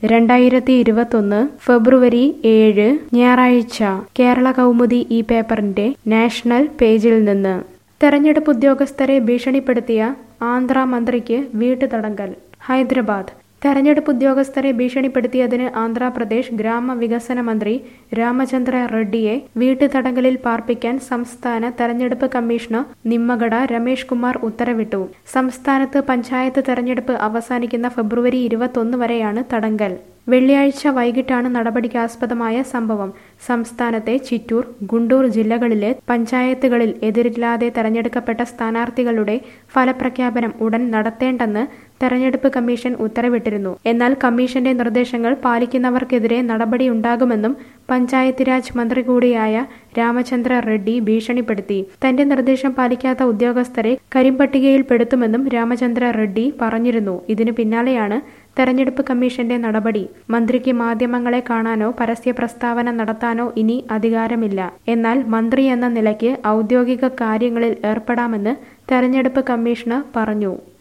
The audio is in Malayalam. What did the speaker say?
രണ്ടായിരത്തി ഇരുപത്തൊന്ന് ഫെബ്രുവരി ഏഴ് ഞായറാഴ്ച കേരള കൗമുദി ഈ പേപ്പറിന്റെ നാഷണൽ പേജിൽ നിന്ന് തെരഞ്ഞെടുപ്പ് ഉദ്യോഗസ്ഥരെ ഭീഷണിപ്പെടുത്തിയ ആന്ധ്ര മന്ത്രിക്ക് വീട്ടുതടങ്കൽ ഹൈദരാബാദ് തെരഞ്ഞെടുപ്പ് ഉദ്യോഗസ്ഥരെ ഭീഷണിപ്പെടുത്തിയതിന് ആന്ധ്രാപ്രദേശ് ഗ്രാമവികസന മന്ത്രി രാമചന്ദ്ര റെഡ്ഡിയെ വീട്ടുതടങ്കലിൽ പാർപ്പിക്കാൻ സംസ്ഥാന തെരഞ്ഞെടുപ്പ് കമ്മീഷണർ നിമ്മഗഡ രമേഷ് കുമാർ ഉത്തരവിട്ടു സംസ്ഥാനത്ത് പഞ്ചായത്ത് തെരഞ്ഞെടുപ്പ് അവസാനിക്കുന്ന ഫെബ്രുവരി ഇരുപത്തൊന്ന് വരെയാണ് തടങ്കൽ വെള്ളിയാഴ്ച വൈകിട്ടാണ് നടപടിക്കാസ്പദമായ സംഭവം സംസ്ഥാനത്തെ ചിറ്റൂർ ഗുണ്ടൂർ ജില്ലകളിലെ പഞ്ചായത്തുകളിൽ എതിരില്ലാതെ തെരഞ്ഞെടുക്കപ്പെട്ട സ്ഥാനാർത്ഥികളുടെ ഫലപ്രഖ്യാപനം ഉടൻ നടത്തേണ്ടെന്ന് തെരഞ്ഞെടുപ്പ് കമ്മീഷൻ ഉത്തരവിട്ടിരുന്നു എന്നാൽ കമ്മീഷന്റെ നിർദ്ദേശങ്ങൾ പാലിക്കുന്നവർക്കെതിരെ നടപടിയുണ്ടാകുമെന്നും പഞ്ചായത്ത് രാജ് മന്ത്രി കൂടിയായ രാമചന്ദ്ര റെഡ്ഡി ഭീഷണിപ്പെടുത്തി തന്റെ നിർദ്ദേശം പാലിക്കാത്ത ഉദ്യോഗസ്ഥരെ കരിമ്പട്ടികയിൽപ്പെടുത്തുമെന്നും രാമചന്ദ്ര റെഡ്ഡി പറഞ്ഞിരുന്നു ഇതിനു പിന്നാലെയാണ് തെരഞ്ഞെടുപ്പ് കമ്മീഷന്റെ നടപടി മന്ത്രിക്ക് മാധ്യമങ്ങളെ കാണാനോ പരസ്യ പ്രസ്താവന നടത്താനോ ഇനി അധികാരമില്ല എന്നാൽ മന്ത്രി എന്ന നിലയ്ക്ക് ഔദ്യോഗിക കാര്യങ്ങളിൽ ഏർപ്പെടാമെന്ന് തെരഞ്ഞെടുപ്പ് കമ്മീഷണർ പറഞ്ഞു